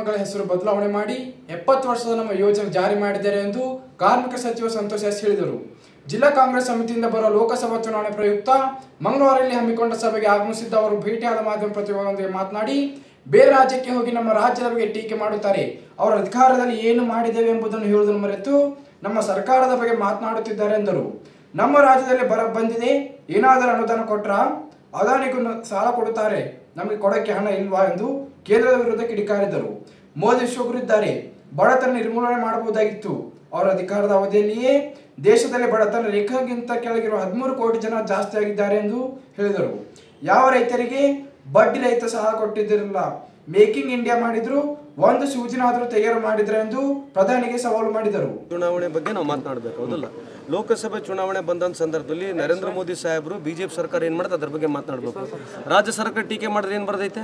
ನಿಗಮಗಳ ಹೆಸರು ಬದಲಾವಣೆ ಮಾಡಿ ಎಪ್ಪತ್ತು ವರ್ಷದ ನಮ್ಮ ಯೋಜನೆ ಜಾರಿ ಮಾಡಿದ್ದಾರೆ ಎಂದು ಕಾರ್ಮಿಕ ಸಚಿವ ಸಂತೋಷ್ ಎಸ್ ಹೇಳಿದರು ಜಿಲ್ಲಾ ಕಾಂಗ್ರೆಸ್ ಸಮಿತಿಯಿಂದ ಬರುವ ಲೋಕಸಭಾ ಚುನಾವಣೆ ಪ್ರಯುಕ್ತ ಮಂಗಳವಾರಲ್ಲಿ ಹಮ್ಮಿಕೊಂಡ ಸಭೆಗೆ ಆಗಮಿಸಿದ್ದ ಅವರು ಭೇಟಿಯಾದ ಮಾಧ್ಯಮ ಪ್ರತಿನಿಧಿಗಳೊಂದಿಗೆ ಮಾತನಾಡಿ ಬೇರೆ ರಾಜ್ಯಕ್ಕೆ ಹೋಗಿ ನಮ್ಮ ರಾಜ್ಯದ ಬಗ್ಗೆ ಟೀಕೆ ಮಾಡುತ್ತಾರೆ ಅವರ ಅಧಿಕಾರದಲ್ಲಿ ಏನು ಮಾಡಿದ್ದೇವೆ ಎಂಬುದನ್ನು ಹೇಳುವುದನ್ನು ಮರೆತು ನಮ್ಮ ಸರ್ಕಾರದ ಬಗ್ಗೆ ಮಾತನಾಡುತ್ತಿದ್ದಾರೆ ಎಂದರು ನಮ್ಮ ರಾಜ್ಯದಲ್ಲಿ ಬರ ಬಂದಿದೆ ಏನಾದರೂ ಅನುದಾನ ಕೊಟ್ರ ಅದಾನಿಗೂ ನ- ಸಾಲ ಕೊಡುತ್ತಾರೆ ನಮಗೆ ಕೊಡಕ್ಕೆ ಹಣ ಇಲ್ವಾ ಎಂದು ಕೇಂದ್ರದ ವಿರುದ್ಧ ಕಿಡಿಕಾರಿದರು ಮೋದಿ ವಿಶ್ವಗುರು ಇದ್ದಾರೆ ಬಡತನ ನಿರ್ಮೂಲನೆ ಮಾಡಬಹುದಾಗಿತ್ತು ಅವರ ಅಧಿಕಾರದ ಅವಧಿಯಲ್ಲಿಯೇ ದೇಶದಲ್ಲಿ ಬಡತನ ರೇಖೆಗಿಂತ ಕೆಳಗಿರುವ ಹದಿಮೂರು ಕೋಟಿ ಜನ ಜಾಸ್ತಿ ಆಗಿದ್ದಾರೆ ಎಂದು ಹೇಳಿದರು ಯಾವ ರೈತರಿಗೆ ಬಡ್ಡಿ ರಹಿತ ಸಾಲ ಕೊಟ್ಟಿದ್ದಿರಲಿಲ್ಲ ಮೇಕಿಂಗ್ ಇಂಡಿಯಾ ಮಾಡಿದ್ರು ಒಂದು ಸೂಚನಾದರೂ ತಯಾರು ಮಾಡಿದ್ರೆ ಎಂದು ಪ್ರಧಾನಿಗೆ ಸವಾಲು ಮಾಡಿದರು ಚುನಾವಣೆ ಬಗ್ಗೆ ನಾವು ಮಾತನಾಡಬೇಕು ಹೌದಲ್ಲ ಲೋಕಸಭೆ ಚುನಾವಣೆ ಬಂದಂಥ ಸಂದರ್ಭದಲ್ಲಿ ನರೇಂದ್ರ ಮೋದಿ ಸಾಹೇಬರು ಬಿಜೆಪಿ ಸರ್ಕಾರ ಏನು ಮಾಡುತ್ತೆ ಅದ್ರ ಬಗ್ಗೆ ಮಾತನಾಡಬೇಕು ರಾಜ್ಯ ಸರ್ಕಾರ ಟೀಕೆ ಮಾಡಿದ್ರೆ ಏನು ಬರ್ದೈತೆ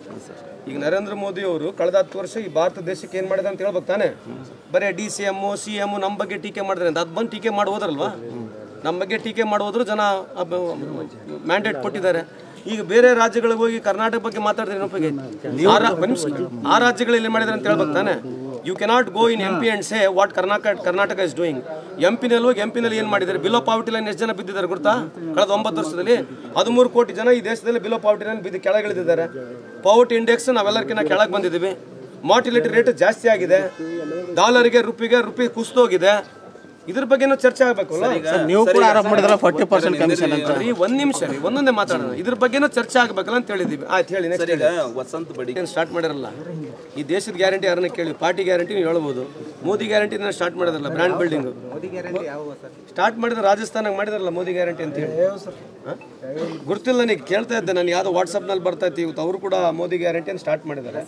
ಈಗ ನರೇಂದ್ರ ಮೋದಿ ಅವರು ಕಳೆದ ಹತ್ತು ವರ್ಷ ಈ ಭಾರತ ದೇಶಕ್ಕೆ ಏನು ಮಾಡಿದೆ ಅಂತ ಹೇಳ್ಬೇಕು ತಾನೆ ಬರೀ D C M C M ನಮ್ಮ ಬಗ್ಗೆ ಟೀಕೆ ಮಾಡಿದ್ರೆ ಅಂತ ಅದು ಬಂದು ಟೀಕೆ ಮಾಡೋದ್ರಲ್ವಾ ನಮ್ಮ ಬಗ್ಗೆ ಟೀಕೆ ಮಾಡೋದ್ರು ಜನ ಮ್ಯಾಂಡೇಟ್ ಕೊಟ್ಟಿದ್ದಾರೆ ಈಗ ಬೇರೆ ರಾಜ್ಯಗಳಿಗೆ ಹೋಗಿ ಕರ್ನಾಟಕ ಬಗ್ಗೆ ಮಾತಾಡಿದ್ರೆ ಏನೊಪ್ಪಿಗೆ ಆ ರಾ- ಒಂದ್ ನಿಮಿಷ. ಆ ರಾಜ್ಯಗಳಲ್ಲಿ ಏನು ಮಾಡಿದ್ರೆ ಅಂತ ಹೇಳ್ಬೇಕು ತಾನೆ you cannot go in M P and say what Karnataka Karnataka is doing M ಪಿನಲ್ಲಿ ಹೋಗಿ ಎಂ ಪಿನಲ್ಲಿ ಏನು ಮಾಡಿದ್ದಾರೆ ಬಿಲೋ ಪಾವರ್ಟಿ ಲೈನ್ ಎಷ್ಟು ಜನ ಬಿದ್ದಿದ್ದಾರೆ ಗೊತ್ತಾ ಕಳೆದ ಒಂಬತ್ತು ವರ್ಷದಲ್ಲಿ ಹದಿಮೂರು ಕೋಟಿ ಜನ ಈ ದೇಶದಲ್ಲಿ ಬಿಲೋ ಪಾವರ್ಟಿ ಲೈನ್ ಬಿದ್ದು ಕೆಳಗಿಳಿದಿದ್ದಾರೆ ಪಾವರ್ಟಿ ಇಂಡೆಕ್ಸ್ ನಾವೆಲ್ಲರಿಗಿಂತ ಕೆಳಗೆ ಬಂದಿದ್ದೀವಿ ಮಾರ್ಟಿಲಿಟಿ ರೇಟ್ ಜಾಸ್ತಿ ಆಗಿದೆ ಡಾಲರ್ಗೆ ರುಪಿಗೆ ರುಪಿ ಕುಸಿದೋಗಿದೆ ಇದ್ರ ಬಗ್ಗೆನೂ ಚರ್ಚೆ ಆಗಬೇಕು ನೀವು ಕೂಡ ಆರೋಪ ಮಾಡಿದ್ರ ಫಾರ್ಟಿ ಪರ್ಸೆಂಟ್ ಕಮಿಷನ್ ಅಂತ ರೀ ಒಂದ್ ನಿಮಿಷ ರೀ ಒಂದೊಂದೇ ಮಾತಾಡೋಣ ಇದ್ರ ಬಗ್ಗೆನೂ ಚರ್ಚೆ ಆಗ್ಬೇಕಲ್ಲ ಅಂತ ಹೇಳಿದೀವಿ ಆಯ್ತು ಹೇಳಿ next ಹೇಳಿ. ವಸಂತ ಬಡಿ ಏನು ಸ್ಟಾರ್ಟ್ ಮಾಡಿರಲ್ಲ ಈ ದೇಶದ ಗ್ಯಾರಂಟಿ ಯಾರನ್ನ ಕೇಳಿ ಪಾರ್ಟಿ ಗ್ಯಾರಂಟಿ ನೀವು ಹೇಳ್ಬೋದು ಮೋದಿ ಗ್ಯಾರಂಟಿ ಸ್ಟಾರ್ಟ್ ಮಾಡಿದ್ರಲ್ಲ ಬ್ರ್ಯಾಂಡ್ ಬಿಲ್ಡಿಂಗ್ ಸ್ಟಾರ್ಟ್ ಮಾಡಿದ್ರೆ ರಾಜಸ್ಥಾನಾಗ ಮಾಡಿದ್ರಲ್ಲ ಮೋದಿ ಗ್ಯಾರಂಟಿ ಅಂತ ಹೇಳಿ ಹ? ಗೊತ್ತಿಲ್ಲ ನನಗೆ ಕೇಳ್ತಾ ಇದ್ದೆ ನಾನು ಯಾವ್ದೋ ವಾಟ್ಸಪ್ನಲ್ಲಿ ಬರ್ತಾ ಇತ್ತು ಇವತ್ತು ಅವರು ಕೂಡ ಮೋದಿ ಗ್ಯಾರಂಟಿ ಅಂತ ಸ್ಟಾರ್ಟ್ ಮಾಡಿದ್ದಾರೆ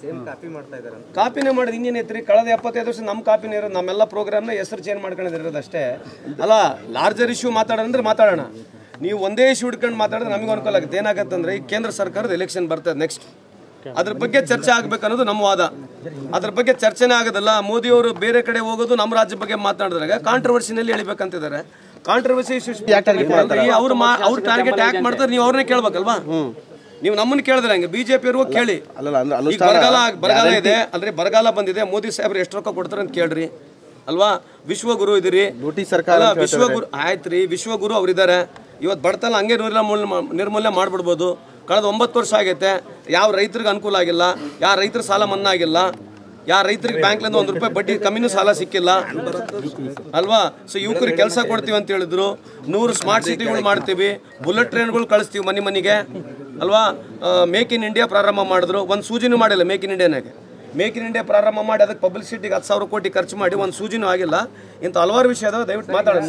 ಕಾಪಿನೇ ಮಾಡಿದ್ ಇನ್ನೇನೈತ್ರಿ ಕಳೆದ ಎಪ್ಪತ್ತೈದು ವರ್ಷ ನಮ್ಮ ಕಾಪಿನೇ ಇರೋದು ನಮ್ಮೆಲ್ಲ ಪ್ರೋಗ್ರಾಮ್ನ ಹೆಸರು ಚೇಂಜ್ ಮಾಡ್ಕೊಂಡಿರೋದು ಅಷ್ಟೇ ಅಲ್ಲ ಲಾರ್ಜರ್ ಇಶ್ಯೂ ಮಾತಾಡೋಣ ಅಂದ್ರೆ ಮಾತಾಡೋಣ ನೀವು ಒಂದೇ ಇಶ್ಯೂ ಹಿಡ್ಕೊಂಡು ಮಾತಾಡಿದ್ರೆ ನಮಗೆ ಅನುಕೂಲ ಆಗುತ್ತೆ ಏನಾಗತ್ತಂದ್ರೆ ಈ ಕೇಂದ್ರ ಸರ್ಕಾರದ ಎಲೆಕ್ಷನ್ ಬರ್ತದೆ ನೆಕ್ಸ್ಟ್ ಅದ್ರ ಬಗ್ಗೆ ಚರ್ಚೆ ಆಗ್ಬೇಕು ಅನ್ನೋದು ನಮ್ಮ ವಾದ ಅದ್ರ ಬಗ್ಗೆ ಚರ್ಚೆನೇ ಆಗೋದಲ್ಲ ಮೋದಿ ಅವರು ಬೇರೆ ಕಡೆ ಹೋಗೋದು ನಮ್ಮ ರಾಜ್ಯ ಬಗ್ಗೆ ಮಾತನಾಡಿದಾಗ ಕಾಂಟ್ರವರ್ಸಿನಲ್ಲಿ ಎಳಿಬೇಕಂತಿದ್ದಾರೆ ಕಾಂಟ್ರವರ್ಸಿ ಅವ್ರು ಅವ್ರು ಟಾರ್ಗೆಟ್ ಯಾಕೆ ಮಾಡ್ತಾರೆ ನೀವು ಅವ್ರನ್ನೇ ಕೇಳ್ಬೇಕಲ್ವಾ ನೀವು ನಮ್ಮನ್ನ ಕೇಳಿದ್ರೆ ಹಂಗೆ ಬಿಜೆಪಿ ಅವ್ರಿಗೂ ಕೇಳಿ ಅಲ್ಲಲ್ಲ ಅಂದ್ರೆ ಈಗ ಬರಗಾಲ ಬರಗಾಲ ಇದೆ ಅಂದ್ರೆ ಬರಗಾಲ ಬಂದಿದೆ ಮೋದಿ ಸಾಹೇಬ್ರು ಎಷ್ಟು ರೊಕ್ಕ ಕೊಡ್ತಾರೆ ಅಂತ ಕೇಳ್ರಿ ಅಲ್ವಾ ವಿಶ್ವಗುರು ಇದಿರಿ ಲೂಟಿ ಸರ್ಕಾರ ಅಲ್ಲ, ವಿಶ್ವಗುರು ಆಯ್ತ್ರಿ ವಿಶ್ವಗುರು ಅವ್ರಿದ್ದಾರೆ ಇವತ್ತು ಬಡತನ ಹಂಗೆ ನಿರ್ಮೂಲನೆ ನಿರ್ಮೂಲನೆ ಮಾಡ್ಬಿಡ್ಬೋದು ಕಳೆದ ಒಂಬತ್ತು ವರ್ಷ ಆಗೈತೆ ಯಾವ ರೈತರಿಗೆ ಅನುಕೂಲ ಆಗಿಲ್ಲ ಯಾವ ರೈತರ ಸಾಲ ಮನ್ನಾ ಆಗಿಲ್ಲ ಯಾವ ರೈತರಿಗೆ ಬ್ಯಾಂಕ್ಲಿಂದ ಒಂದು ರೂಪಾಯಿ ಬಡ್ಡಿ ಕಮ್ಮಿನೂ ಸಾಲ ಸಿಕ್ಕಿಲ್ಲ ಅಲ್ವಾ ಸೊ ಯುವಕರಿಗೆ ಕೆಲಸ ಕೊಡ್ತೀವಿ ಅಂತ ಹೇಳಿದ್ರು ನೂರು ಸ್ಮಾರ್ಟ್ ಸಿಟಿಗಳು ಮಾಡ್ತೀವಿ ಬುಲೆಟ್ ಟ್ರೈನ್ಗಳು ಕಳಿಸ್ತೀವಿ ಮನೆ ಮನೆಗೆ ಅಲ್ವಾ ಮೇಕ್ ಇನ್ ಇಂಡಿಯಾ ಪ್ರಾರಂಭ ಮಾಡಿದ್ರು ಒಂದು ಸೂಜಿನೂ ಮಾಡಿಲ್ಲ ಮೇಕ್ ಇನ್ ಇಂಡಿಯಾನಾಗೆ ಮೇಕ್ ಇನ್ ಇಂಡಿಯಾ ಪ್ರಾರಂಭ ಮಾಡಿ ಅದಕ್ಕೆ ಪಬ್ಲಿಸಿಟಿಗೆ ಹತ್ತು ಸಾವಿರ ಕೋಟಿ ಖರ್ಚು ಮಾಡಿ ಒಂದು ಸೂಜಿನೂ ಆಗಿಲ್ಲ ಇಂಥ ಹಲವಾರು ವಿಷಯ ಅದಾವ ದಯವಿಟ್ಟು ಮಾತಾಡೋಣ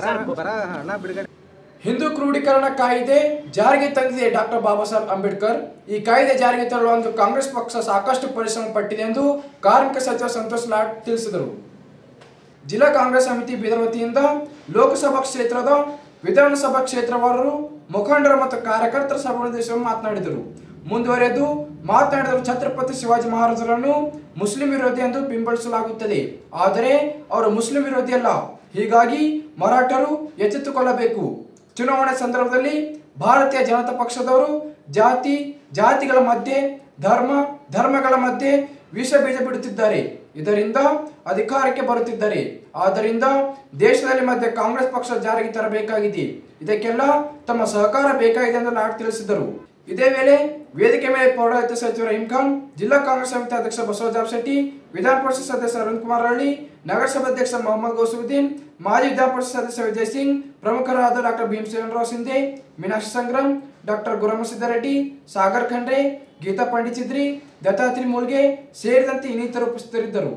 ಮುಂದೆ ಹಿಂದೂ ಕ್ರೋಢೀಕರಣ ಕಾಯ್ದೆ ಜಾರಿಗೆ ತಂದಿದೆ ಡಾಕ್ಟರ್ ಬಾಬಾ ಸಾಹೇಬ್ ಅಂಬೇಡ್ಕರ್ ಈ ಕಾಯ್ದೆ ಜಾರಿಗೆ ತರಲು ಒಂದು ಕಾಂಗ್ರೆಸ್ ಪಕ್ಷ ಸಾಕಷ್ಟು ಪರಿಶ್ರಮ ಪಟ್ಟಿದೆ ಎಂದು ಕಾರ್ಮಿಕ ಸಚಿವ ಸಂತೋಷ್ ಲಾಡ್ ತಿಳಿಸಿದರು ಜಿಲ್ಲಾ ಕಾಂಗ್ರೆಸ್ ಸಮಿತಿ ಬೀದರ್ ವತಿಯಿಂದ ಲೋಕಸಭಾ ಕ್ಷೇತ್ರದ ವಿಧಾನಸಭಾ ಕ್ಷೇತ್ರವಾರರು ಮುಖಂಡರು ಮತ್ತು ಕಾರ್ಯಕರ್ತರ ಸಭೆ ಉದ್ದೇಶಿಸಿ ಮಾತನಾಡಿದರು ಮುಂದುವರೆದು ಮಾತನಾಡಿದರು ಛತ್ರಪತಿ ಶಿವಾಜಿ ಮಹಾರಾಜರನ್ನು ಮುಸ್ಲಿಂ ವಿರೋಧಿ ಎಂದು ಬಿಂಬಳಿಸಲಾಗುತ್ತದೆ ಆದರೆ ಅವರು ಮುಸ್ಲಿಂ ವಿರೋಧಿ ಅಲ್ಲ ಹೀಗಾಗಿ ಮರಾಠರು ಎಚ್ಚೆತ್ತುಕೊಳ್ಳಬೇಕು ಚುನಾವಣೆ ಸಂದರ್ಭದಲ್ಲಿ ಭಾರತೀಯ ಜನತಾ ಪಕ್ಷದವರು ಜಾತಿ ಜಾತಿಗಳ ಮಧ್ಯೆ ಧರ್ಮ ಧರ್ಮಗಳ ಮಧ್ಯೆ ವಿಷ ಬೀಜ ಬಿಡುತ್ತಿದ್ದಾರೆ ಇದರಿಂದ ಅಧಿಕಾರಕ್ಕೆ ಬರುತ್ತಿದ್ದಾರೆ ಆದ್ದರಿಂದ ದೇಶದಲ್ಲಿ ಮಧ್ಯೆ ಕಾಂಗ್ರೆಸ್ ಪಕ್ಷ ಜಾರಿಗೆ ತರಬೇಕಾಗಿದೆ ಇದಕ್ಕೆಲ್ಲ ತಮ್ಮ ಸಹಕಾರ ಬೇಕಾಗಿದೆ ಎಂದು ನಾಡ್ ತಿಳಿಸಿದರು ಇದೇ ವೇಳೆ ವೇದಿಕೆ ಮೇಲೆ ಪೌರಾಯುಕ್ತ ಸಚಿವ ರಹೀಂ ಖಾನ್ ಜಿಲ್ಲಾ ಕಾಂಗ್ರೆಸ್ ಸಮಿತಿ ಅಧ್ಯಕ್ಷ ಬಸವರಾಜ್ ಶೆಟ್ಟಿ ವಿಧಾನ ಪರಿಷತ್ ಸದಸ್ಯ ಅರುಣ್ ಕುಮಾರ್ ಹಳ್ಳಿ ನಗರಸಭಾ ಅಧ್ಯಕ್ಷ ಮೊಹಮ್ಮದ್ ಗೌಸುದ್ದೀನ್ ಮಾಜಿ ವಿಧಾನ ಪರಿಷತ್ ಸದಸ್ಯ ವಿಜಯ್ ಸಿಂಗ್ ಪ್ರಮುಖರಾದ ಡಾಕ್ಟರ್ ಭೀಮಸೇನ್ ರಾವ್ ಸಿಂಧೆ ಮೀನಾಕ್ಷಿ ಸಂಗ್ರಾಮ್ ಡಾಕ್ಟರ್ ಗುರಮಸಿದ್ದರೆಡ್ಡಿ ಸಾಗರ್ ಖಂಡ್ರೆ ಗೀತಾ ಪಂಡಿಚಿದ್ರಿ ದತ್ತಾತ್ರಿ ಮೂಲ್ಗೆ ಸೇರಿದಂತೆ ಇನ್ನಿತರು ಉಪಸ್ಥಿತರಿದ್ದರು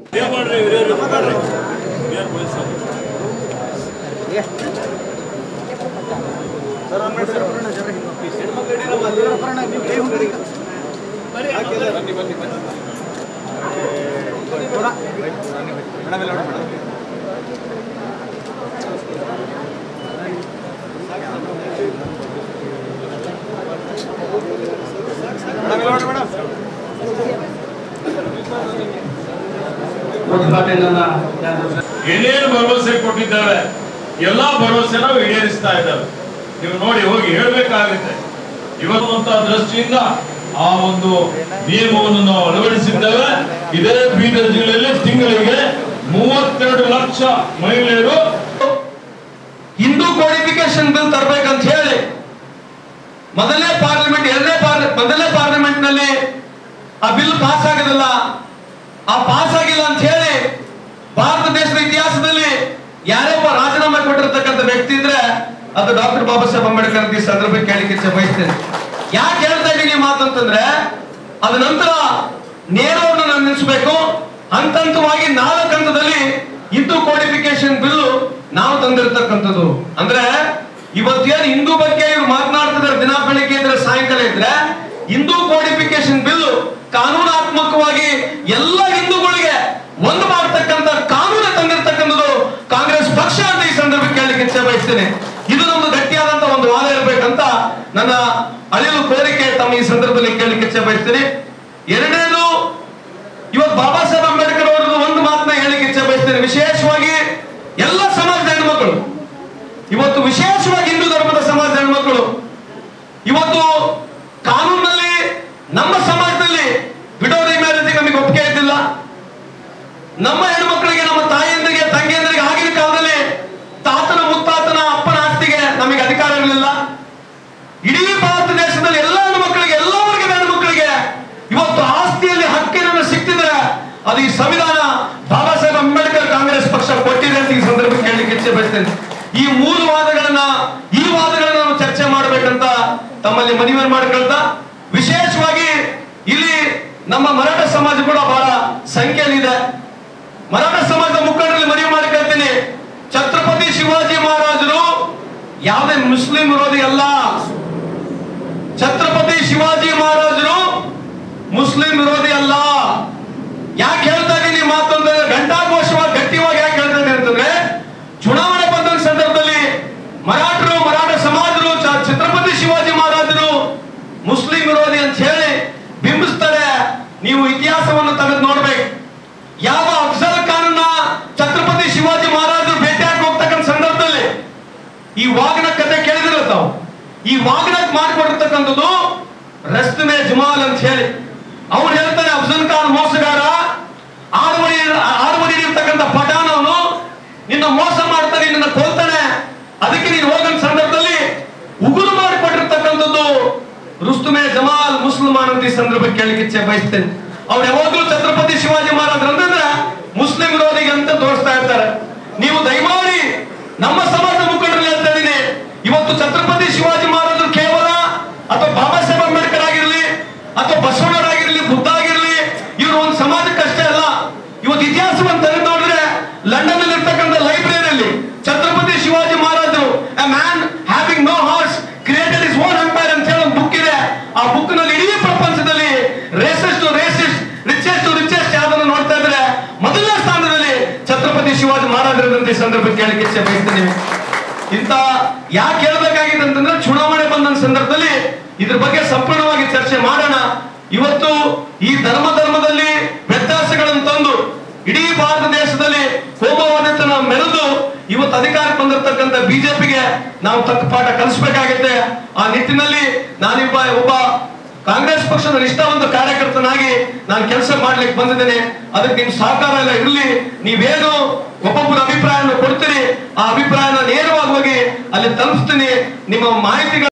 ಏನೇನು ಭರವಸೆ ಕೊಟ್ಟಿದ್ದಾವೆ ಎಲ್ಲಾ ಭರವಸೆ ನಾವು ಈಡೇರಿಸ್ತಾ ಇದ್ದಾವೆ ನೀವು ನೋಡಿ ಹೋಗಿ ಹೇಳ್ಬೇಕಾಗುತ್ತೆ ಇವತ್ತು ಅಂತ ದೃಷ್ಟಿಯಿಂದ ಆ ಒಂದು ನಿಯಮವನ್ನು ನಾವು ಅಳವಡಿಸಿದ್ದೇವೆ ಇದೇ ಬೀದರ್ ಜಿಲ್ಲೆಯಲ್ಲಿ ತಿಂಗಳಿಗೆ ಮೂವತ್ತೆರಡು ಲಕ್ಷ ಮಹಿಳೆಯರು ಹಿಂದೂ ಕೋಡಿಫಿಕೇಶನ್ ಬಿಲ್ ತರಬೇಕಂತ ಹೇಳಿ ಮೊದಲನೇ ಪಾರ್ಲಿಮೆಂಟ್ ಎರಡನೇ ಪಾರ್ಲಿ ಮೊದಲನೇ ಪಾರ್ಲಿಮೆಂಟ್ ನಲ್ಲಿ ಆ ಬಿಲ್ ಪಾಸ್ ಆಗೋದಿಲ್ಲ ಆ ಪಾಸ್ ಆಗಿಲ್ಲ ಅಂತ ಹೇಳಿ ಭಾರತ ದೇಶದ ಇತಿಹಾಸದಲ್ಲಿ ಯಾರೇ ಒಬ್ಬ ರಾಜೀನಾಮೆ ಕೊಟ್ಟಿರ್ತಕ್ಕಂಥ ವ್ಯಕ್ತಿ ಇದ್ರೆ ಅದು ಡಾಕ್ಟರ್ ಬಾಬಾ ಸಾಹೇಬ್ ಅಂಬೇಡ್ಕರ್ ಅಂತ ಈ ಸಂದರ್ಭಕ್ಕೆ ಕೇಳಿಕ್ಕೆ ಇಚ್ಛೆ ಬಯಸ್ತೇನೆ ಯಾಕೆ ಹೇಳ್ತಾ ಇದ್ದೀನಿ ಈ ಮಾತು ಅಂತಂದ್ರೆ ಅದ ನಂತರ ನೇರವನ್ನು ನಾನು ನಿಲ್ಲಿಸಬೇಕು ಹಂತ ಹಂತವಾಗಿ ನಾಲ್ಕು ಹಂತದಲ್ಲಿ ಹಿಂದೂ ಕೋಡಿಫಿಕೇಶನ್ ಬಿಲ್ ನಾವು ತಂದಿರ್ತಕ್ಕಂಥದ್ದು ಅಂದ್ರೆ ಇವತ್ತೇನು ಹಿಂದೂ ಬಗ್ಗೆ ಇವ್ರು ಮಾತನಾಡ್ತಿದ್ದಾರೆ ದಿನ ಬೆಳಿಗ್ಗೆ ಇದ್ರೆ ಸಾಯಂಕಾಲ ಇದ್ರೆ ಹಿಂದೂ ಕೋಡಿಫಿಕೇಶನ್ ಬಿಲ್ ಕಾನೂನಾತ್ಮಕವಾಗಿ ಎಲ್ಲ ಹಿಂದೂಗಳಿಗೆ ಒಂದು ಮಾಡ್ತಕ್ಕಂಥ ಕಾನೂನು ತಂದಿರ್ತಕ್ಕಂಥದ್ದು ಕಾಂಗ್ರೆಸ್ ಪಕ್ಷ ಅಂತ ಈ ಸಂದರ್ಭಕ್ಕೆ ಕೇಳಲಿಕ್ಕೆ ಇಚ್ಛೆ ಬಯಸ್ತೇನೆ ಇದು ನಮ್ದು ಗಟ್ಟಿಯಾದಂತ ಒಂದು ವಾದ ಇರಬೇಕಂತ ನನ್ನ ಅಳಿಲು ಕೋರಿಕೆ ತಮ್ಮ ಈ ಸಂದರ್ಭದಲ್ಲಿ ಕೇಳಲಿಕ್ಕೆ ಇಚ್ಛೆ ಬಯಸ್ತೇನೆ ಎರಡನೇದು ಇವತ್ತು ಬಾಬಾ ಸಾಹೇಬ್ ಅಂಬೇಡ್ಕರ್ ಅವರದ್ದು ಒಂದು ಮಾತನ್ನ ಹೇಳಿಕ್ಕೆ ಇಚ್ಛೆ ಬಯಸ್ತೇನೆ ವಿಶೇಷವಾಗಿ ಎಲ್ಲ ಸಮಾಜದ ಹೆಣ್ಮಕ್ಳು ಇವತ್ತು ವಿಶೇಷವಾಗಿ ಹಿಂದೂ ಧರ್ಮದ ಸಮಾಜದ ಹೆಣ್ಮಕ್ಳು ಇವತ್ತು ಕಾನೂನಲ್ಲಿ ನಮ್ಮ ಸಮಾಜದಲ್ಲಿ ವಿಡೋರಿ ಮ್ಯಾರೇಜ್ ನಮಗೆ ಒಪ್ಪಿಗೆ ಇದ್ದಿಲ್ಲ ನಮ್ಮ ಹೆಣ್ಮಕ್ಳಿಗೆ ನಮ್ಮ ತಾಯಿಯಂದಿರಿಗೆ ತಂಗಿಯಂದಿರಿಗೆ ಆಗಿನ ಕಾಲದಲ್ಲಿ ತಾತನ ಮುತ್ತಾತನ ಅಪ್ಪನ ಆಸ್ತಿಗೆ ನಮಗೆ ಅಧಿಕಾರ ಇರಲಿಲ್ಲ ಇಡೀ ಭಾರತ ದೇಶದಲ್ಲಿ ಎಲ್ಲ ಹೆಣ್ಮಕ್ಳಿಗೆ ಎಲ್ಲ ವರ್ಗದ ಹೆಣ್ಮಕ್ಳಿಗೆ ಇವತ್ತು ಆಸ್ತಿಯಲ್ಲಿ ಹಕ್ಕಿನನ್ನು ಸಿಕ್ತಿದ್ರೆ ಅದು ಈ ಸಂವಿಧಾನ ಬಾಬಾ ಸಾಹೇಬ್ ಅಂಬೇಡ್ಕರ್ ಕಾಂಗ್ರೆಸ್ ಪಕ್ಷ ಕೊಟ್ಟಿದೆ ಅಂತ ಈ ಸಂದರ್ಭಕ್ಕೆ ಹೇಳಲಿಕ್ಕೆ ಇಚ್ಛೆ ಬಯಸ್ತೇನೆ ಈ ಮೂರು ವಾದಗಳನ್ನ ಈ ವಾದಗಳನ್ನ ನಾವು ಚರ್ಚೆ ಮಾಡಬೇಕಂತ ತಮ್ಮಲ್ಲಿ ಮನವಿ ಮಾಡ್ಕೊಳ್ತಾ ವಿಶೇಷವಾಗಿ ಇಲ್ಲಿ ನಮ್ಮ ಮರಾಠ ಸಮಾಜ ಕೂಡ ಬಹಳ ಸಂಖ್ಯೆಯಲ್ಲಿದೆ ಮರಾಠ ಸಮಾಜದ ಮುಖಂಡರಲ್ಲಿ ಮನವಿ ಮಾಡ್ಕೊಳ್ತೀನಿ ಛತ್ರಪತಿ ಶಿವಾಜಿ ಮಹಾರಾಜರು ಯಾವುದೇ ಮುಸ್ಲಿಂ ವಿರೋಧಿ ಅಲ್ಲ ಛತ್ರಪತಿ ಶಿವಾಜಿ ಮಹಾರಾಜರು ಮುಸ್ಲಿಂ ವಿರೋಧಿ ಅಲ್ಲ ಯಾಕೆ ಹೇಳ್ತಾ ಇದ್ದೀನಿ ಮಾತು ಅಂತಂದ್ರೆ ಘಂಟಾಘೋಷವಾಗಿ ಗಟ್ಟಿಯಾಗಿ ಯಾಕೆ ಹೇಳ್ತಾ ಇದ್ದೀನಿ ಅಂತಂದ್ರೆ ಚುನಾವಣೆ ಬಂದ ಸಂದರ್ಭದಲ್ಲಿ ಮರಾಠರು ಮರಾಠ ಸಮಾಜರು ಚ- ಛತ್ರಪತಿ ಶಿವಾಜಿ ಮಹಾರಾಜರು ಮುಸ್ಲಿಂ ವಿರೋಧಿ ಅಂತ ಹೇಳಿ ಬಿಂಬಿಸ್ತಾರೆ ನೀವು ಇತಿಹಾಸವನ್ನು ತೆಗೆದು ನೋಡ್ಬೇಕು ಯಾವ ಅಫ್ಜಲ್ ಖಾನನ್ನ ಛತ್ರಪತಿ ಶಿವಾಜಿ ಮಹಾರಾಜರು ಭೇಟಿಯಾಗಿ ಹೋಗ್ತಕ್ಕಂಥ ಸಂದರ್ಭದಲ್ಲಿ ಈ ವಾಗ್ನ ಕತೆ ಕೇಳಿದಿರ ತಾವು ಈ ವಾಗ್ನ ಮಾಡಿಕೊಟ್ಟಿರ್ತಕ್ಕಂಥದ್ದು ರಸ್ತೆ ಜುಮಾಲ್ ಅಂತ ಹೇಳಿ ಅವನು ಹೇಳ್ತಾನೆ ಅಫ್ಜಲ್ ಖಾನ್ ಮೋಸಗಾರ ಆರು ಮಡಿ ಆರು ಮಡಿ ಇರ್ತಕ್ಕಂಥ ಪಠಾನ್ ಅವನು ನಿನ್ನ ಮೋಸ ಮಾಡ್ತಾನೆ ನಿನ್ನ ಕೊಲ್ತಾನೆ ಅದಕ್ಕೆ ನೀನು ಹೋಗೋ ಸಂದರ್ಭದಲ್ಲಿ ಉಗುರು ಮಾಡಿಕೊಟ್ಟಿರ್ತಕ್ಕಂಥದ್ದು ರುಸ್ತುಮೆ ಜಮಾಲ್ ಮುಸ್ಲಿಮಾನ್ ಅಂತ ಈ ಸಂದರ್ಭಕ್ಕೆ ಕೇಳಲಿಕ್ಕೆ ಇಚ್ಛೆ ಬಯಸ್ತೇನೆ ಅವ್ರು ಯಾವಾಗ್ಲೂ ಛತ್ರಪತಿ ಶಿವಾಜಿ ಮಹಾರಾಜರು ಅಂತಂದ್ರೆ ಮುಸ್ಲಿಂ ವಿರೋಧಿಗೆ ಅಂತ ತೋರಿಸ್ತಾ ಇರ್ತಾರೆ ನೀವು ದಯಮಾಡಿ ನಮ್ಮ ಸಮಾಜದ ಮುಖಂಡರಲ್ಲಿ ಹೇಳ್ತಾ ಇದ್ದೀನಿ ಇವತ್ತು ಛತ್ರಪತಿ ಶಿವಾಜಿ ಮಹಾರಾಜರು ಕೇವಲ ಅಥವಾ ಬಾಬಾ ಸಾಹೇಬ್ ಅಂಬೇಡ್ಕರ್ ಆಗಿರಲಿ ಅಥವಾ ಬಸವಣ್ಣರಾಗಿರ್ಲಿ ಬುದ್ಧ ಆಗಿರ್ಲಿ ಇವರು ಒಂದು ಸಮಾಜಕ್ಕಷ್ಟೇ ಅಲ್ಲ ಇವತ್ತು ಇತಿಹಾಸವನ್ನು ತೆಗೆದು ನೋಡಿದ್ರೆ ಲಂಡನ್ ಅಲ್ಲಿ ಇರ್ತಕ್ಕಂಥ ಲೈಬ್ರರಿಯಲ್ಲಿ ಛತ್ರಪತಿ ಶಿವಾಜಿ ಮಹಾರಾಜರು a man having no horse created his own empire ಅಂತ ಹೇಳಿ ಒಂದು ಬುಕ್ ಇದೆ ಆ ಬುಕ್ ನಲ್ಲಿ ಇಡೀ ಪ್ರಪಂಚದಲ್ಲಿ ರೇಸೆಸ್ಟ್ ರೇಸಿಸ್ಟ್ ರಿಚೆಸ್ಟ್ ರಿಚೆಸ್ಟ್ ಯಾವ್ದನ್ನು ನೋಡ್ತಾ ಇದ್ರೆ ಮೊದಲನೇ ಸ್ಥಾನದಲ್ಲಿ ಛತ್ರಪತಿ ಶಿವಾಜಿ ಮಹಾರಾಜರಂತ ಈ ಸಂದರ್ಭಕ್ಕೆ ಕೇಳಲಿಕ್ಕೆ ಇಚ್ಛೆ ಬಯಸ್ತೀನಿ ಇಂತ ಯಾಕೆ ಹೇಳ್ಬೇಕಾಗಿದೆ ಅಂತಂದ್ರೆ ಚುನಾವಣೆ ಬಂದ ಸಂದರ್ಭದಲ್ಲಿ ಇದ್ರ ಬಗ್ಗೆ ಸಂಪೂರ್ಣವಾಗಿ ಚರ್ಚೆ ಮಾಡೋಣ ಇವತ್ತು ಈ ಧರ್ಮ ಧರ್ಮದಲ್ಲಿ ವ್ಯತ್ಯಾಸಗಳನ್ನು ತಂದು ಇಡೀ ಭಾರತ ದೇಶದಲ್ಲಿ ಹೋಮವಾದತನ ಮೆರೆದು ಇವತ್ತು ಅಧಿಕಾರಕ್ಕೆ ಬಂದಿರತಕ್ಕಂಥ ಬಿಜೆಪಿಗೆ ನಾವು ತಕ್ಕ ಪಾಠ ಕಲಿಸಬೇಕಾಗುತ್ತೆ ಆ ನಿಟ್ಟಿನಲ್ಲಿ ನಾನಿಬ್ಬ ಒಬ್ಬ ಕಾಂಗ್ರೆಸ್ ಪಕ್ಷದ ನಿಷ್ಠಾವಂತ ಕಾರ್ಯಕರ್ತನಾಗಿ ನಾನು ಕೆಲಸ ಮಾಡ್ಲಿಕ್ಕೆ ಬಂದಿದ್ದೇನೆ ಅದಕ್ಕೆ ನಿಮ್ ಸಹಕಾರ ಎಲ್ಲ ಇರಲಿ ನೀವೇನು ಒಬ್ಬೊಬ್ಬರ ಅಭಿಪ್ರಾಯವನ್ನು ಕೊಡ್ತೀರಿ ಆ ಅಭಿಪ್ರಾಯನ ನೇರವಾಗಿ ಹೋಗಿ ಅಲ್ಲಿ ತಲುಪಿಸ್ತೀನಿ ನಿಮ್ಮ ಮಾಹಿತಿಗಳು